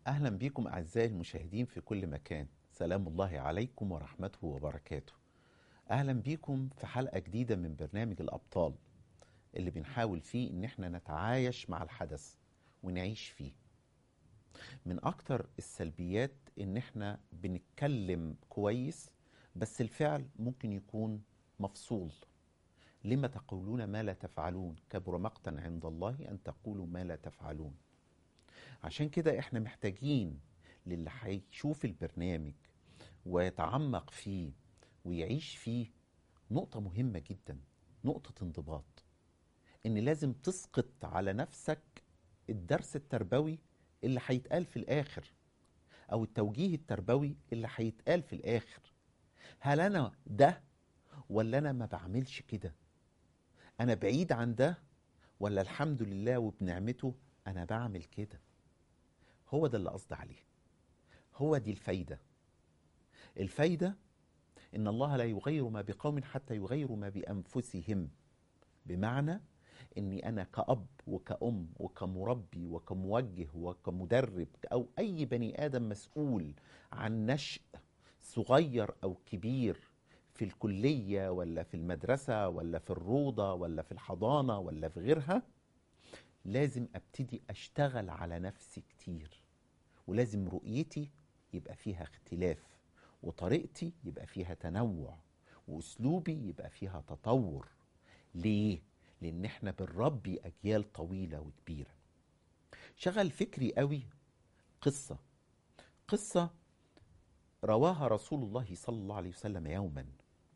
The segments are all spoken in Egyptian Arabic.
أهلا بكم أعزائي المشاهدين في كل مكان سلام الله عليكم ورحمته وبركاته أهلا بكم في حلقة جديدة من برنامج الأبطال اللي بنحاول فيه إن احنا نتعايش مع الحدث ونعيش فيه من أكتر السلبيات إن احنا بنتكلم كويس بس الفعل ممكن يكون مفصول لما تقولون ما لا تفعلون كبر مقتا عند الله أن تقولوا ما لا تفعلون عشان كده احنا محتاجين للي هيشوف البرنامج ويتعمق فيه ويعيش فيه نقطة مهمة جدا نقطة انضباط ان لازم تسقط على نفسك الدرس التربوي اللي هيتقال في الاخر او التوجيه التربوي اللي هيتقال في الاخر هل انا ده ولا انا ما بعملش كده انا بعيد عن ده ولا الحمد لله وبنعمته انا بعمل كده هو ده اللي قصدي عليه هو دي الفايدة الفايدة إن الله لا يغير ما بقوم حتى يغيروا ما بأنفسهم بمعنى إني أنا كأب وكأم وكمربي وكموجه وكمدرب أو أي بني آدم مسؤول عن نشء صغير أو كبير في الكلية ولا في المدرسة ولا في الروضة ولا في الحضانة ولا في غيرها لازم ابتدي اشتغل على نفسي كتير ولازم رؤيتي يبقى فيها اختلاف وطريقتي يبقى فيها تنوع واسلوبي يبقى فيها تطور ليه لان احنا بنربي اجيال طويله وكبيره شغل فكري قوي قصه قصه رواها رسول الله صلى الله عليه وسلم يوما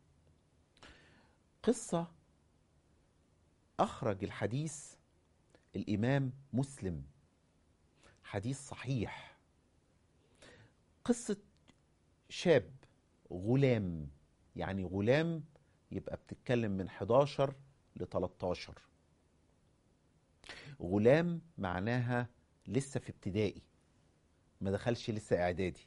قصه اخرج الحديث الإمام مسلم حديث صحيح قصة شاب غلام يعني غلام يبقى بتتكلم من 11 ل 13 غلام معناها لسه في ابتدائي ما دخلش لسه اعدادي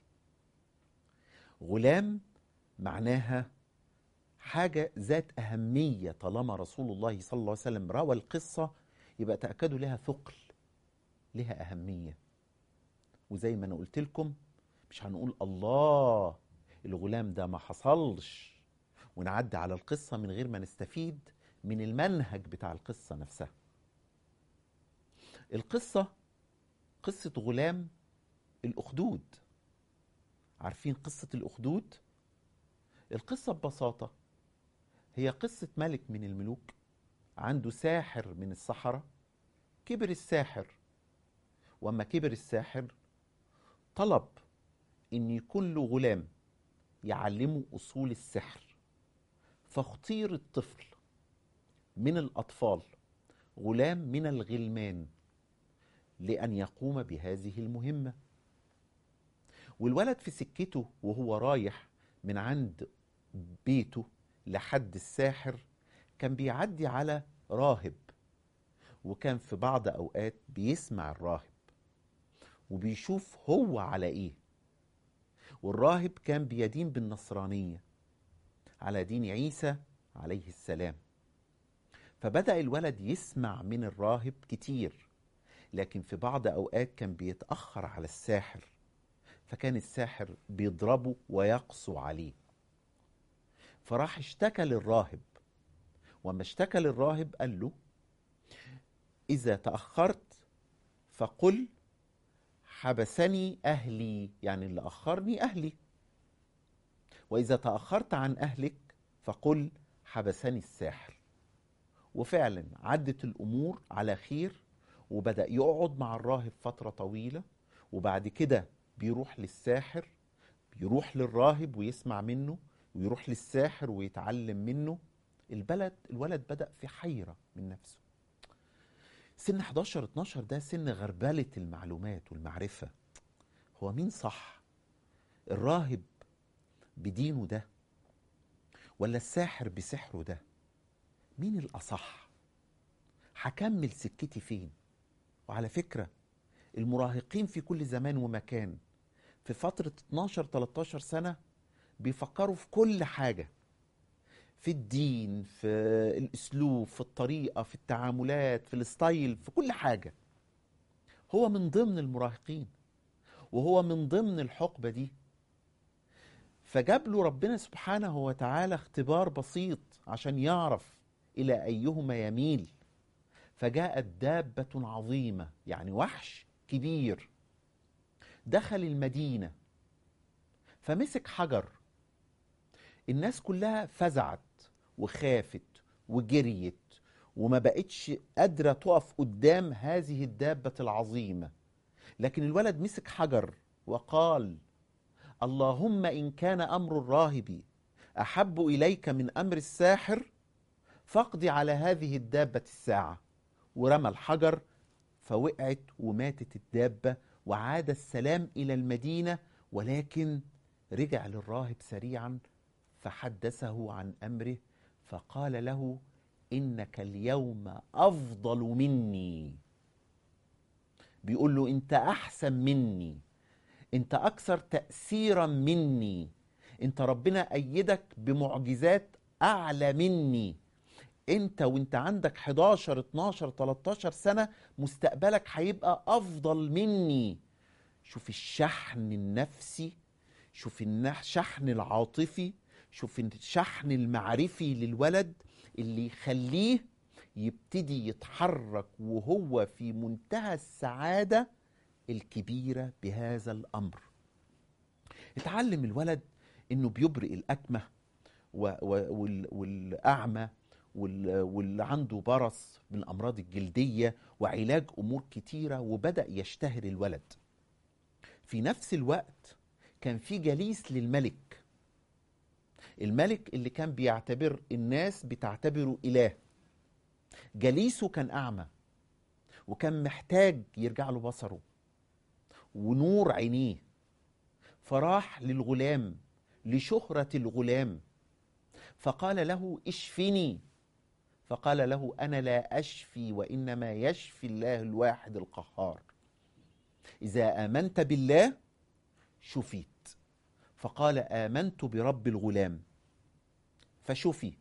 غلام معناها حاجة ذات أهمية طالما رسول الله صلى الله عليه وسلم روى القصة يبقى تأكدوا لها ثقل لها أهمية وزي ما أنا قلت لكم مش هنقول الله الغلام ده ما حصلش ونعدي على القصة من غير ما نستفيد من المنهج بتاع القصة نفسها القصة قصة غلام الأخدود عارفين قصة الأخدود؟ القصة ببساطة هي قصة ملك من الملوك عنده ساحر من السحرة كبر الساحر وما كبر الساحر طلب ان يكون له غلام يعلمه اصول السحر فاختير الطفل من الاطفال غلام من الغلمان لان يقوم بهذه المهمه والولد في سكته وهو رايح من عند بيته لحد الساحر كان بيعدي على راهب وكان في بعض اوقات بيسمع الراهب وبيشوف هو على ايه والراهب كان بيدين بالنصرانيه على دين عيسى عليه السلام فبدا الولد يسمع من الراهب كتير لكن في بعض اوقات كان بيتاخر على الساحر فكان الساحر بيضربه ويقسو عليه فراح اشتكى للراهب وما اشتكى للراهب قال له إذا تأخرت فقل حبسني أهلي يعني اللي أخرني أهلي وإذا تأخرت عن أهلك فقل حبسني الساحر وفعلا عدت الأمور على خير وبدأ يقعد مع الراهب فترة طويلة وبعد كده بيروح للساحر بيروح للراهب ويسمع منه ويروح للساحر ويتعلم منه البلد الولد بدأ في حيرة من نفسه سن 11 12 ده سن غربلة المعلومات والمعرفة هو مين صح الراهب بدينه ده ولا الساحر بسحره ده مين الأصح هكمل سكتي فين وعلى فكرة المراهقين في كل زمان ومكان في فترة 12 13 سنة بيفكروا في كل حاجة في الدين في الاسلوب في الطريقه في التعاملات في الستايل في كل حاجه هو من ضمن المراهقين وهو من ضمن الحقبة دي فجاب له ربنا سبحانه وتعالى اختبار بسيط عشان يعرف إلى أيهما يميل فجاءت دابة عظيمة يعني وحش كبير دخل المدينة فمسك حجر الناس كلها فزعت وخافت وجريت وما بقتش قادرة تقف قدام هذه الدابة العظيمة لكن الولد مسك حجر وقال اللهم إن كان أمر الراهب أحب إليك من أمر الساحر فاقضي على هذه الدابة الساعة ورمى الحجر فوقعت وماتت الدابة وعاد السلام إلى المدينة ولكن رجع للراهب سريعا فحدثه عن أمره فقال له إنك اليوم أفضل مني بيقول له أنت أحسن مني أنت أكثر تأثيرا مني أنت ربنا أيدك بمعجزات أعلى مني انت وانت عندك 11 12 13 سنه مستقبلك هيبقى افضل مني شوف الشحن النفسي شوف الشحن العاطفي شوف الشحن المعرفي للولد اللي يخليه يبتدي يتحرك وهو في منتهى السعاده الكبيره بهذا الامر اتعلم الولد انه بيبرئ الاكمه والاعمى واللي عنده برص من الامراض الجلديه وعلاج امور كتيره وبدا يشتهر الولد في نفس الوقت كان في جليس للملك الملك اللي كان بيعتبر الناس بتعتبره اله جليسه كان اعمى وكان محتاج يرجع له بصره ونور عينيه فراح للغلام لشهره الغلام فقال له اشفني فقال له انا لا اشفي وانما يشفي الله الواحد القهار اذا امنت بالله شفيت فقال امنت برب الغلام فشفي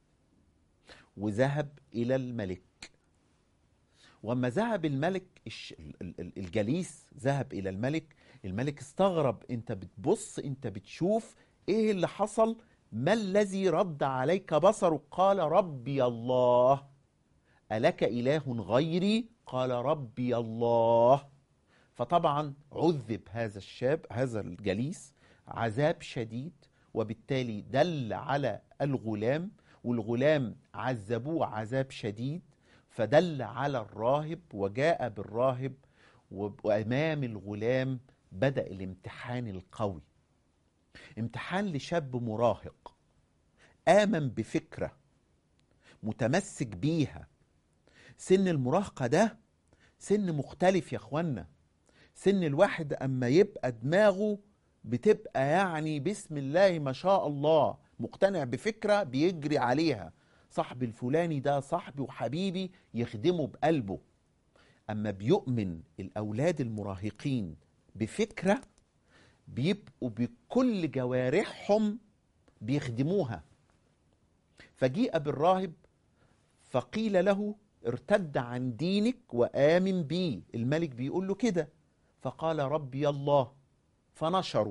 وذهب الى الملك وما ذهب الملك الجليس ذهب الى الملك الملك استغرب انت بتبص انت بتشوف ايه اللي حصل ما الذي رد عليك بصرك قال ربي الله ألك إله غيري قال ربي الله فطبعا عذب هذا الشاب هذا الجليس عذاب شديد وبالتالي دل على الغلام والغلام عذبوه عذاب شديد فدل على الراهب وجاء بالراهب وامام الغلام بدا الامتحان القوي امتحان لشاب مراهق آمن بفكرة متمسك بيها سن المراهقة ده سن مختلف يا اخوانا سن الواحد اما يبقى دماغه بتبقى يعني بسم الله ما شاء الله مقتنع بفكرة بيجري عليها صاحبي الفلاني ده صاحبي وحبيبي يخدمه بقلبه اما بيؤمن الاولاد المراهقين بفكره بيبقوا بكل جوارحهم بيخدموها فجيء بالراهب فقيل له ارتد عن دينك وآمن بي الملك بيقول له كده فقال ربي الله فنشروا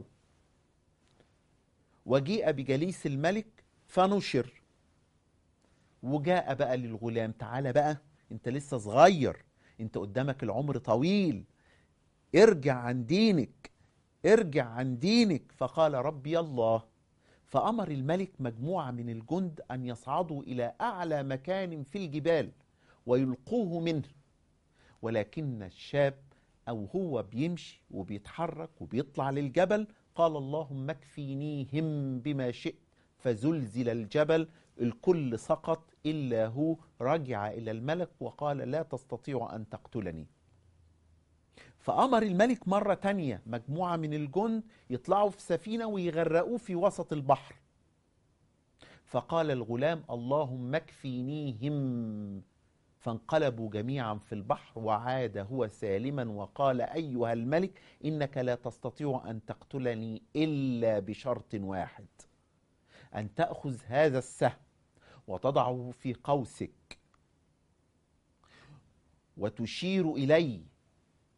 وجيء بجليس الملك فنشر وجاء بقى للغلام تعالى بقى انت لسه صغير انت قدامك العمر طويل ارجع عن دينك ارجع عن دينك فقال ربي الله فأمر الملك مجموعة من الجند أن يصعدوا إلى أعلى مكان في الجبال ويلقوه منه ولكن الشاب أو هو بيمشي وبيتحرك وبيطلع للجبل قال اللهم اكفينيهم بما شئت فزلزل الجبل الكل سقط إلا هو رجع إلى الملك وقال لا تستطيع أن تقتلني فأمر الملك مرة تانية مجموعة من الجند يطلعوا في سفينة ويغرقوه في وسط البحر فقال الغلام اللهم اكفينيهم فانقلبوا جميعا في البحر وعاد هو سالما وقال أيها الملك إنك لا تستطيع أن تقتلني إلا بشرط واحد أن تأخذ هذا السهم وتضعه في قوسك وتشير إلي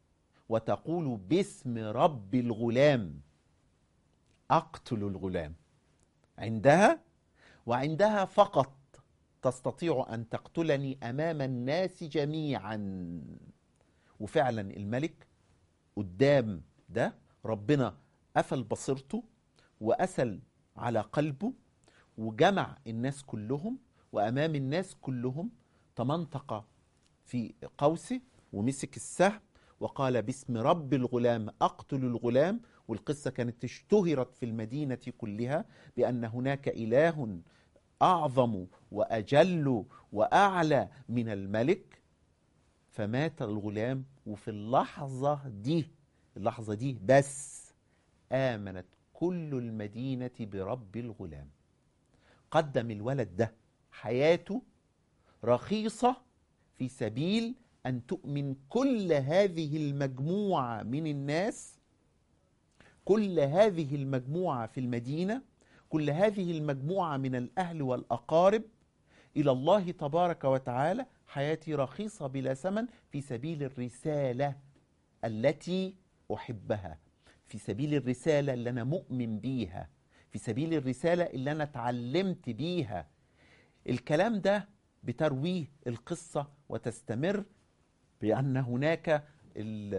وتقول باسم رب الغلام أقتل الغلام عندها وعندها فقط تستطيع أن تقتلني أمام الناس جميعا وفعلا الملك قدام ده ربنا قفل بصيرته وأسل على قلبه وجمع الناس كلهم وأمام الناس كلهم تمنطق في قوسه ومسك السهم وقال باسم رب الغلام أقتل الغلام والقصة كانت اشتهرت في المدينة كلها بأن هناك إله أعظم وأجل وأعلى من الملك فمات الغلام وفي اللحظة دي اللحظة دي بس آمنت كل المدينة برب الغلام قدم الولد ده حياته رخيصة في سبيل أن تؤمن كل هذه المجموعة من الناس كل هذه المجموعة في المدينة كل هذه المجموعة من الأهل والأقارب إلى الله تبارك وتعالى حياتي رخيصة بلا ثمن في سبيل الرسالة التي أحبها في سبيل الرسالة اللي أنا مؤمن بيها في سبيل الرسالة اللي أنا اتعلمت بيها الكلام ده بترويه القصة وتستمر بأن هناك ال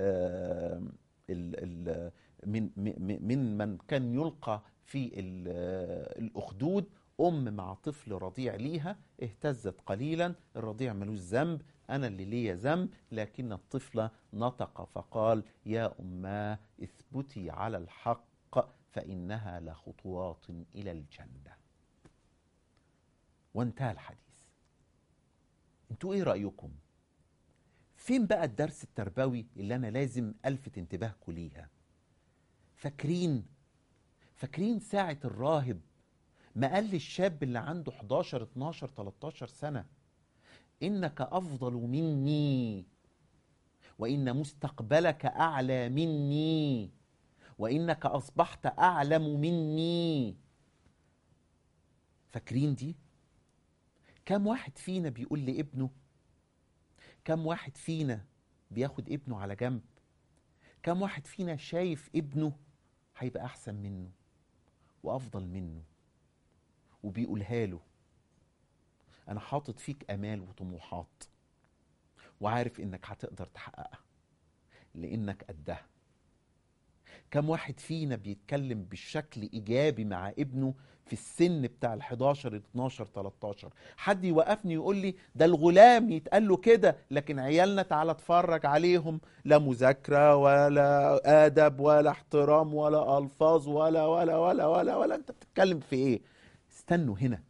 ال ال من من من كان يلقى في الأخدود أم مع طفل رضيع ليها اهتزت قليلا الرضيع ملوش ذنب أنا اللي ليا ذنب لكن الطفل نطق فقال يا أماه اثبتي على الحق فإنها لخطوات إلى الجنة وانتهى الحديث انتوا ايه رأيكم فين بقى الدرس التربوي اللي انا لازم الفت انتباهكم ليها فاكرين فاكرين ساعة الراهب ما قال للشاب اللي عنده 11 12 13 سنة إنك أفضل مني وإن مستقبلك أعلى مني وإنك أصبحت أعلم مني فاكرين دي؟ كم واحد فينا بيقول لابنه كم واحد فينا بياخد ابنه على جنب كم واحد فينا شايف ابنه هيبقى أحسن منه وأفضل منه وبيقولها له أنا حاطط فيك آمال وطموحات وعارف إنك هتقدر تحققها لإنك قدها كم واحد فينا بيتكلم بالشكل إيجابي مع ابنه في السن بتاع ال 11 12 13 حد يوقفني يقول لي ده الغلام يتقال له كده لكن عيالنا تعالى اتفرج عليهم لا مذاكره ولا ادب ولا احترام ولا الفاظ ولا ولا ولا ولا ولا انت بتتكلم في ايه استنوا هنا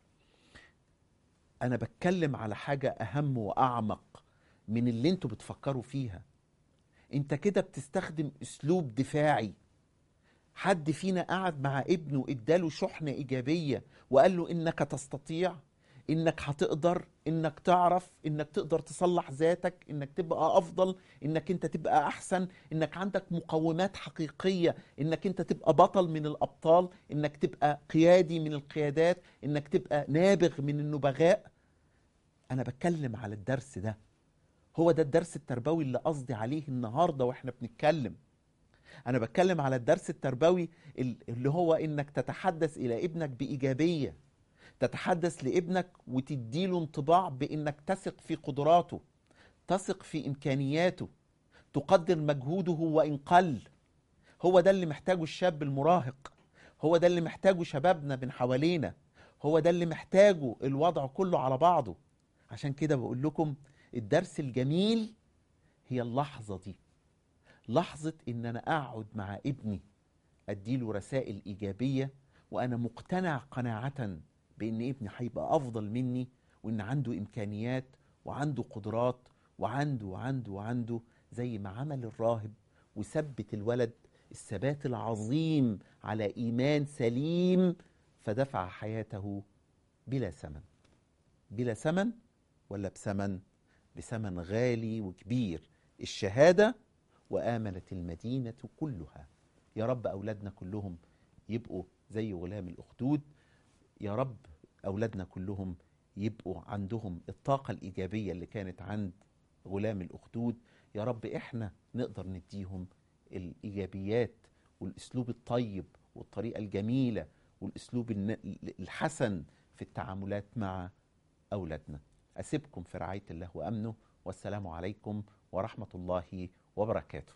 انا بتكلم على حاجه اهم واعمق من اللي انتوا بتفكروا فيها انت كده بتستخدم اسلوب دفاعي حد فينا قعد مع ابنه اداله شحنة ايجابية وقال له انك تستطيع انك هتقدر انك تعرف انك تقدر تصلح ذاتك انك تبقى افضل انك انت تبقى احسن انك عندك مقومات حقيقية انك انت تبقى بطل من الابطال انك تبقى قيادي من القيادات انك تبقى نابغ من النبغاء انا بتكلم على الدرس ده هو ده الدرس التربوي اللي قصدي عليه النهارده واحنا بنتكلم انا بتكلم على الدرس التربوي اللي هو انك تتحدث الى ابنك بايجابيه تتحدث لابنك وتديله انطباع بانك تثق في قدراته تثق في امكانياته تقدر مجهوده وان قل هو ده اللي محتاجه الشاب المراهق هو ده اللي محتاجه شبابنا من حوالينا هو ده اللي محتاجه الوضع كله على بعضه عشان كده بقول لكم الدرس الجميل هي اللحظة دي لحظة ان انا اقعد مع ابني اديله رسائل ايجابية وانا مقتنع قناعة بان ابني هيبقى افضل مني وان عنده امكانيات وعنده قدرات وعنده وعنده وعنده زي ما عمل الراهب وثبت الولد الثبات العظيم على ايمان سليم فدفع حياته بلا ثمن بلا ثمن ولا بثمن بثمن غالي وكبير الشهاده وامنت المدينه كلها يا رب اولادنا كلهم يبقوا زي غلام الاخدود يا رب اولادنا كلهم يبقوا عندهم الطاقه الايجابيه اللي كانت عند غلام الاخدود يا رب احنا نقدر نديهم الايجابيات والاسلوب الطيب والطريقه الجميله والاسلوب الن- الحسن في التعاملات مع اولادنا اسيبكم في رعايه الله وامنه والسلام عليكم ورحمه الله وبركاته